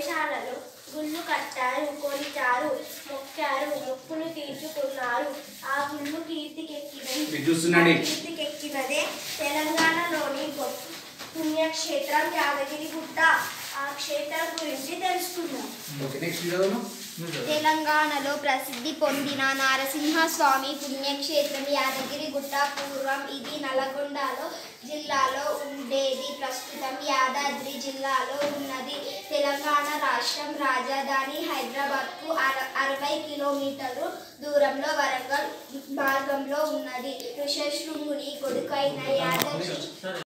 గోశాలలో గుళ్ళు కట్టారు కొలిచారు మొక్కారు మొక్కులు తీర్చుకున్నారు ఆ గుళ్ళు కీర్తికెక్కినది ఇది చూస్తున్నాండి. ఆ కీర్తికెక్కినదే తెలంగాణలోని గొప్ప పుణ్యక్షేత్రం యాదగిరిగుట్ట ఆ క్షేత్రం గురించి తెలుసుకుందాం ఓకే నెక్స్ట్ చదవను తెలంగాణలో ప్రసిద్ధి పొందిన నారసింహస్వామి పుణ్యక్షేత్రం యాదగిరిగుట్ట పూర్వం ఇది నల్గొండలో జిల్లాలో ఉండేది ప్రస్తుతం యాదాద్రి జిల్లాలో ఉన్నది తెలంగాణ రాష్ట్రం రాజధాని హైదరాబాద్కు అర అరవై కిలోమీటర్లు దూరంలో వరంగల్ మార్గంలో ఉన్నది ఋషశృంగుని కొడుకైన యాదగిరి